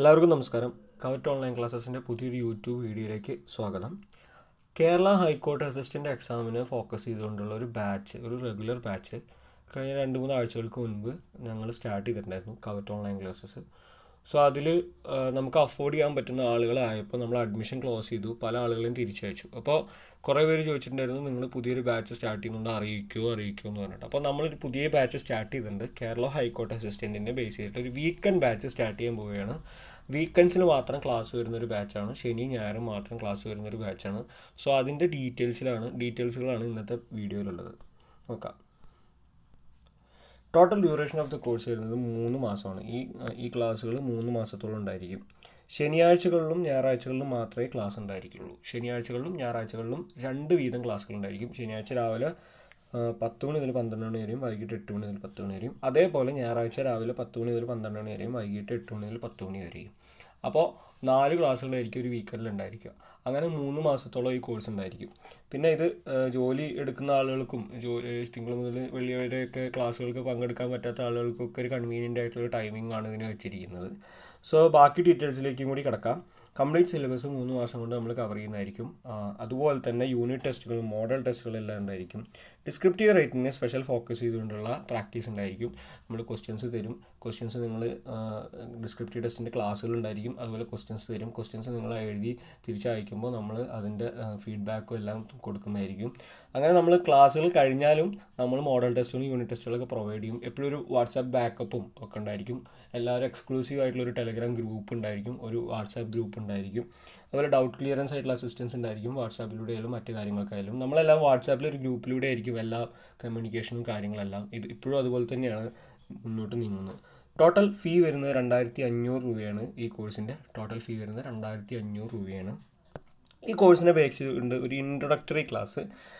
എല്ലാവർക്കും നമസ്കാരം covet online ക്ലാസ്സസിൻ്റെ പുതിയൊരു യൂട്യൂബ് വീഡിയോയിലേക്ക് സ്വാഗതം കേരള ഹൈക്കോർട്ട് അസിസ്റ്റൻ്റ് എക്സാമിന് ഫോക്കസ് ചെയ്തുകൊണ്ടുള്ള ഒരു ബാച്ച് ഒരു റെഗുലർ ബാച്ച് കഴിഞ്ഞ രണ്ട് മൂന്ന് ആഴ്ചകൾക്ക് മുൻപ് ഞങ്ങൾ സ്റ്റാർട്ട് ചെയ്തിട്ടുണ്ടായിരുന്നു കവറ്റ് ഓൺലൈൻ ക്ലാസ്സസ് സോ അതിൽ നമുക്ക് അഫോർഡ് ചെയ്യാൻ പറ്റുന്ന ആളുകളായപ്പോൾ നമ്മൾ അഡ്മിഷൻ ക്ലോസ് ചെയ്തു പല ആളുകളെയും തിരിച്ചയച്ചു അപ്പോൾ കുറേ പേര് ചോദിച്ചിട്ടുണ്ടായിരുന്നു നിങ്ങൾ പുതിയൊരു ബാച്ച് സ്റ്റാർട്ട് ചെയ്യുന്നുണ്ട് അറിയിക്കുമോ അറിയിക്കുമോ എന്ന് പറഞ്ഞിട്ട് അപ്പോൾ നമ്മളൊരു പുതിയ ബാച്ച് സ്റ്റാർട്ട് ചെയ്തിട്ടുണ്ട് കേരള ഹൈക്കോർട്ട് അസിസ്റ്റൻറ്റിൻ്റെ ബേസ് ചെയ്തിട്ട് ഒരു വീക്കെൻഡ് ബാച്ച് സ്റ്റാർട്ട് ചെയ്യാൻ പോവുകയാണ് വീക്കെൻഡ്സിന് മാത്രം ക്ലാസ് വരുന്ന ഒരു ബാച്ചാണ് ശനി ഞായറും മാത്രം ക്ലാസ് വരുന്ന ഒരു ബാച്ചാണ് സോ അതിൻ്റെ ഡീറ്റെയിൽസിലാണ് ഡീറ്റെയിൽസുകളാണ് ഇന്നത്തെ വീഡിയോയിലുള്ളത് നോക്കാം total duration of the course വരുന്നത് മൂന്ന് മാസമാണ് ഈ ഈ ക്ലാസ്സുകൾ മൂന്ന് മാസത്തോളം ഉണ്ടായിരിക്കും ശനിയാഴ്ചകളിലും ഞായറാഴ്ചകളിലും മാത്രമേ ക്ലാസ് ഉണ്ടായിരിക്കുള്ളൂ ശനിയാഴ്ചകളിലും ഞായറാഴ്ചകളിലും രണ്ട് വീതം ക്ലാസ്സുകൾ ഉണ്ടായിരിക്കും ശനിയാഴ്ച രാവിലെ ആ, പത്ത് മണി മുതൽ പന്ത്രണ്ട് മണി വരെയും വൈകിട്ട് എട്ട് മണി മുതൽ പത്ത് മണി വരെയും അതേപോലെ ഞായറാഴ്ച രാവിലെ പത്ത് മണി മുതൽ പന്ത്രണ്ട് മണി വരെയും വൈകിട്ട് എട്ട് മണി മുതൽ പത്ത് മണി വരെയും അപ്പോൾ നാല് ക്ലാസ്സുകളായിരിക്കും ഒരു വീക്കെൻഡിൽ ഉണ്ടായിരിക്കുക അങ്ങനെ മൂന്ന് മാസത്തോളം ഈ കോഴ്സ് ഉണ്ടായിരിക്കും പിന്നെ ഇത് ആ, ജോലി എടുക്കുന്ന ആളുകൾക്കും ജോലി തിങ്കൾ മുതൽ വെള്ളി വരെയൊക്കെ ക്ലാസ്സുകൾക്ക് പങ്കെടുക്കാൻ പറ്റാത്ത ആളുകൾക്കൊക്കെ ഒരു കൺവീനിയൻ്റ് ആയിട്ടുള്ള ടൈമിംഗ് ആണ് ഇതിന് വെച്ചിരിക്കുന്നത് സോ ബാക്കി ഡീറ്റെയിൽസിലേക്കും കൂടി കിടക്കാം കംപ്ലീറ്റ് സിലബസ് മൂന്ന് മാസം കൊണ്ട് നമ്മൾ കവർ ചെയ്യുന്നതായിരിക്കും ആ, അതുപോലെ തന്നെ യൂണിറ്റ് ടെസ്റ്റുകളും മോഡൽ ടെസ്റ്റുകളും എല്ലാം ഉണ്ടായിരിക്കും ഡിസ്ക്രിപ്റ്റീവ് റേറ്റിംഗിനെ സ്പെഷ്യൽ ഫോക്കസ് ചെയ്തുകൊണ്ടുള്ള പ്രാക്ടീസ് ഉണ്ടായിരിക്കും നമ്മൾ ക്വസ്റ്റ്യൻസ് തരും ക്വസ്റ്റ്യൻസ് നിങ്ങൾ ഡിസ്ക്രിപ്റ്റീവ് ടെസ്റ്റിൻ്റെ ക്ലാസ്സുകൾ ഉണ്ടായിരിക്കും അതുപോലെ ക്വസ്റ്റ്യൻസ് തരും ക്വസ്റ്റ്യൻസ് നിങ്ങൾ എഴുതി തിരിച്ചയക്കുമ്പോൾ നമ്മൾ അതിൻ്റെ ഫീഡ്ബാക്കും എല്ലാം കൊടുക്കുന്നതായിരിക്കും അങ്ങനെ നമ്മൾ ക്ലാസ്സുകൾ കഴിഞ്ഞാലും നമ്മൾ മോഡൽ ടെസ്റ്റുകളും യൂണിറ്റ് ടെസ്റ്റുകളൊക്കെ പ്രൊവൈഡ് ചെയ്യും എപ്പോഴും ഒരു വാട്സാപ്പ് ബാക്കപ്പും ഒക്കെ ഉണ്ടായിരിക്കും എല്ലാവരും എക്സ്ക്ലൂസീവ് ആയിട്ടുള്ള ഒരു ടെലഗ്രാം ഗ്രൂപ്പ് ഉണ്ടായിരിക്കും ഒരു വാട്സാപ്പ് ഗ്രൂപ്പ് ഉണ്ടായിരിക്കും അതുപോലെ ഡൗട്ട് ക്ലിയറൻസ് ആയിട്ടുള്ള അസിസ്റ്റൻസ് ഉണ്ടായിരിക്കും വാട്സാപ്പിലൂടെ ആയാലും മറ്റു കാര്യങ്ങൾക്കായാലും നമ്മളെല്ലാം വാട്സാപ്പിൽ ഒരു ഗ്രൂപ്പിലൂടെ ആയിരിക്കും എല്ലാ കമ്മ്യൂണിക്കേഷനും കാര്യങ്ങളെല്ലാം ഇത് ഇപ്പോഴും അതുപോലെ തന്നെയാണ് മുന്നോട്ട് നീങ്ങുന്നത് ടോട്ടൽ ഫീ വരുന്നത് രണ്ടായിരത്തി അഞ്ഞൂറ് രൂപയാണ് ഈ കോഴ്സിൻ്റെ ടോട്ടൽ ഫീ വരുന്നത് രണ്ടായിരത്തി അഞ്ഞൂറ് രൂപയാണ് ഈ കോഴ്സിനെ ബേസ് ചെയ്തുകൊണ്ട് ഒരു ഇൻട്രൊഡക്ടറി ക്ലാസ്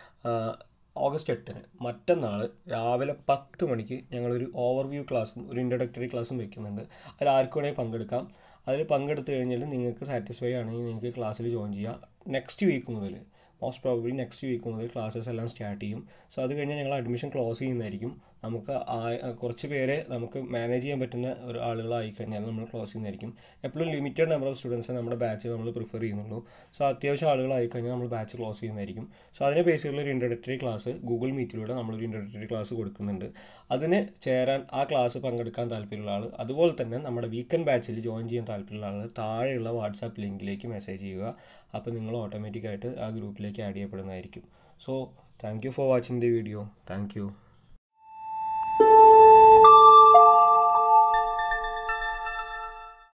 ഓഗസ്റ്റ് എട്ടിന് മറ്റന്നാൾ രാവിലെ പത്ത് മണിക്ക് ഞങ്ങളൊരു ഓവർവ്യൂ ക്ലാസ്സും ഒരു ഇൻട്രൊഡക്ടറി ക്ലാസ്സും വെക്കുന്നുണ്ട് അതിൽ ആർക്ക് വേണമെങ്കിൽ പങ്കെടുക്കാം അതിൽ പങ്കെടുത്ത് കഴിഞ്ഞാൽ നിങ്ങൾക്ക് സാറ്റിസ്ഫൈ ആണെങ്കിൽ നിങ്ങൾക്ക് ക്ലാസ്സിൽ ജോയിൻ ചെയ്യാം നെക്സ്റ്റ് വീക്ക് മുതൽ മോസ്റ്റ് പ്രോബബ്ലി നെക്സ്റ്റ് വീക്ക് മുതൽ ക്ലാസ്സസ് എല്ലാം സ്റ്റാർട്ട് ചെയ്യും സോ അത് കഴിഞ്ഞാൽ ഞങ്ങൾ അഡ്മിഷൻ ക്ലോസ് ചെയ്യുന്നതായിരിക്കും നമുക്ക് ആ- കുറച്ച് പേരെ നമുക്ക് മാനേജ് ചെയ്യാൻ പറ്റുന്ന ഒരു ആളുകളായി കഴിഞ്ഞാൽ നമ്മൾ ക്ലോസ് ചെയ്യുന്നതായിരിക്കും എപ്പോഴും ലിമിറ്റഡ് നമ്പർ ഓഫ് സ്റ്റുഡൻസ് നമ്മുടെ ബാച്ച് നമ്മൾ പ്രിഫർ ചെയ്യുന്നുള്ളൂ സോ അത്യാവശ്യം ആളുകളായി കഴിഞ്ഞാൽ നമ്മൾ ബാച്ച് ക്ലോസ് ചെയ്യുന്നതായിരിക്കും സോ അതിനെ ബേസ് ചെയ്തുള്ള ഒരു ഇൻട്രൊഡക്ടറി ക്ലാസ് ഗൂഗിൾ മീറ്റിലൂടെ നമ്മളൊരു ഇൻട്രൊഡക്ടറി ക്ലാസ് കൊടുക്കുന്നുണ്ട് അതിന് ചേരാൻ ആ ക്ലാസ് പങ്കെടുക്കാൻ താല്പര്യമുള്ള ആൾ അതുപോലെ തന്നെ നമ്മുടെ വീക്കെൻഡ് ബാച്ചിൽ ജോയിൻ ചെയ്യാൻ താല്പര്യമുള്ള ആൾ താഴെയുള്ള വാട്സാപ്പ് ലിങ്കിലേക്ക് മെസ്സേജ് ചെയ്യുക അപ്പോൾ നിങ്ങൾ ഓട്ടോമാറ്റിക്കായിട്ട് ആ ഗ്രൂപ്പിലേക്ക് ആഡ് ചെയ്യപ്പെടുന്നതായിരിക്കും so thank you for watching the video thank U